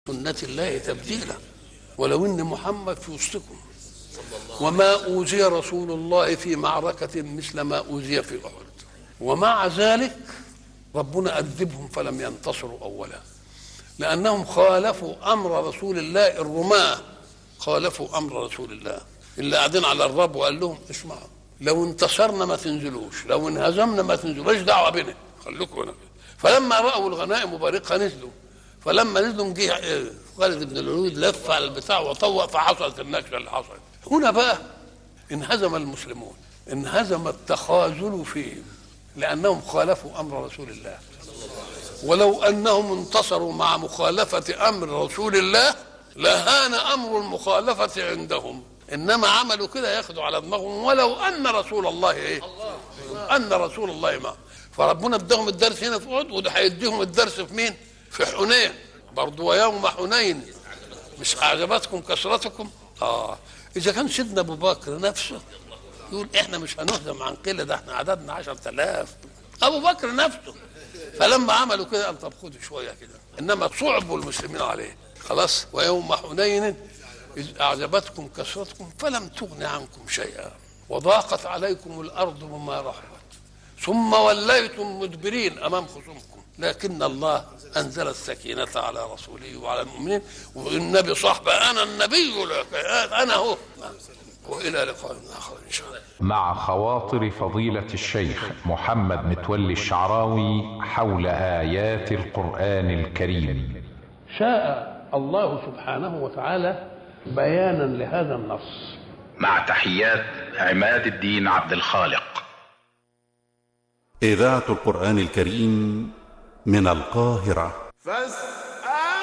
سنة الله تبديلا ولو ان محمد في وسطكم وما اوذي رسول الله في معركة مثل ما اوذي في احد ومع ذلك ربنا أدبهم فلم ينتصروا أولا لأنهم خالفوا أمر رسول الله الرماة خالفوا أمر رسول الله اللي قاعدين على الرب وقال لهم اسمعوا لو انتصرنا ما تنزلوش لو انهزمنا ما تنزلوش دعوة بنا خليكم هنا فلما رأوا الغنائم مبارقة نزلوا فلما نزلوا جه خالد بن الوليد لف على البتاع وطوق فحصلت النكسة اللي حصلت هنا بقى انهزم المسلمون انهزم التخاذل فيهم لأنهم خالفوا أمر رسول الله ولو أنهم انتصروا مع مخالفة أمر رسول الله لهان أمر المخالفة عندهم إنما عملوا كده ياخدوا على دماغهم ولو أن رسول الله إيه أن رسول الله ما فربنا اداهم الدرس هنا في أحد وده هيديهم الدرس في مين في حنين برضه ويوم حنين مش أعجبتكم كثرتكم آه إذا كان سيدنا أبو بكر نفسه يقول احنا مش هنهزم عن قله ده احنا عددنا 10000 ابو بكر نفسه فلما عملوا كده قال طب خدوا شويه كده انما صعبوا المسلمين عليه خلاص ويوم حنين اذ اعجبتكم كثرتكم فلم تغن عنكم شيئا وضاقت عليكم الارض بما رحبت ثم وليتم مدبرين امام خصومكم لكن الله انزل السكينه على رسوله وعلى المؤمنين والنبي صاحب انا النبي انا هو والى لقاء اخر ان شاء الله مع خواطر فضيلة الشيخ محمد متولي الشعراوي حول آيات القرآن الكريم شاء الله سبحانه وتعالى بيانا لهذا النص مع تحيات عماد الدين عبد الخالق إذاعة القرآن الكريم من القاهرة فاستمعوا